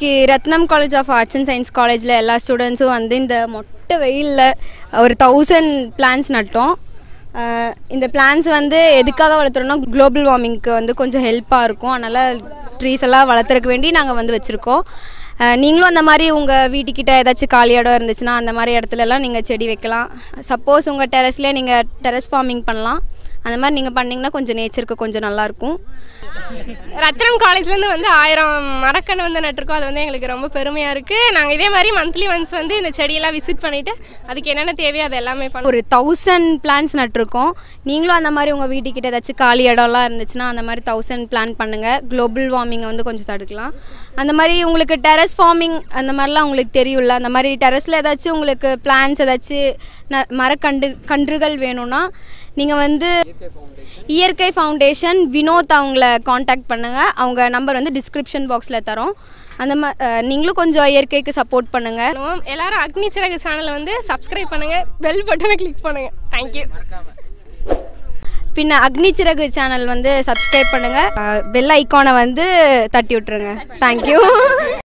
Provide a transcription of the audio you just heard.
இன்னைக்கு Ratnam college of arts and science காலேஜில் எல்லா ஸ்டூடெண்ட்ஸும் வந்து இந்த மொட்டை வெயிலில் ஒரு தௌசண்ட் பிளான்ஸ் நட்டோம் அஹ் இந்த பிளான்ஸ் வந்து எதுக்காக வளர்த்துறோம்னா குளோபல் வார்மிங்க்கு வந்து கொஞ்சம் ஹெல்ப்பாக இருக்கும் அதனால் ட்ரீஸ் எல்லாம் வளர்த்துறதுக்கு வேண்டி நாங்கள் வந்து வச்சுருக்கோம் அஹ் நீங்களும் அந்த மாதிரி உங்கள் வீட்டுக்கிட்ட ஏதாச்சும் காலி இடம் இருந்துச்சுன்னா அந்த மாதிரி இடத்துலலாம் நீங்கள் செடி வைக்கலாம் சப்போஸ் உங்கள் டெரஸ்லேயே நீங்கள் டெரஸ் ஃபார்மிங் பண்ணலாம் அந்த மாதிரி நீங்கள் பண்ணிங்கன்னா கொஞ்சம் நேச்சருக்கு கொஞ்சம் நல்லாயிருக்கும் ரத்னம் காலேஜ்லேருந்து வந்து ஆயிரம் மரக்கன்று வந்து நட்டிருக்கோம் அது வந்து எங்களுக்கு ரொம்ப பெருமையாக இருக்குது நாங்கள் இதே மாதிரி மந்த்லி ஒன்ஸ் வந்து இந்த செடியெல்லாம் விசிட் பண்ணிவிட்டு அதுக்கு என்னென்ன தேவையோ அது எல்லாமே பண்ணுவோம் ஒரு தௌசண்ட் பிளான்ஸ் நட்டிருக்கோம் நீங்களும் அந்த மாதிரி உங்கள் வீட்டுக்கிட்ட ஏதாச்சும் காலி இடம்லாம் இருந்துச்சுன்னா அந்த மாதிரி தௌசண்ட் பிளான் பண்ணுங்கள் குளோபல் வார்மிங்கை வந்து கொஞ்சம் தடுக்கலாம் அந்த மாதிரி உங்களுக்கு டெரஸ் ஃபார்மிங் அந்த மாதிரிலாம் உங்களுக்கு தெரியும்ல அந்த மாதிரி டெரஸில் ஏதாச்சும் உங்களுக்கு பிளான்ஸ் ஏதாச்சும் ந மரக்கன்று கன்றுகள் வேணும்னா நீங்கள் வந்து இயற்கை ஃபவுண்டேஷன் வினோத் அவங்கள காண்டாக்ட் பண்ணுங்கள் அவங்க நம்பர் வந்து டிஸ்கிரிப்ஷன் பாக்ஸில் தரோம் அந்த மா அஹ் நீங்களும் கொஞ்சம் இயற்கைக்கு சப்போர்ட் பண்ணுங்கள் பண்ணுவோம் எல்லாரும் அக்னி சிறகு சேனலை வந்து சப்ஸ்கிரைப் பண்ணுங்கள் பெல் பட்டனை கிளிக் பண்ணுங்கள் தேங்க்யூ பின்ன அக்னி சிறகு சேனல் வந்து சப்ஸ்கிரைப் பண்ணுங்கள் பெல் ஐக்கானை வந்து தட்டி விட்டுருங்க தேங்க்யூ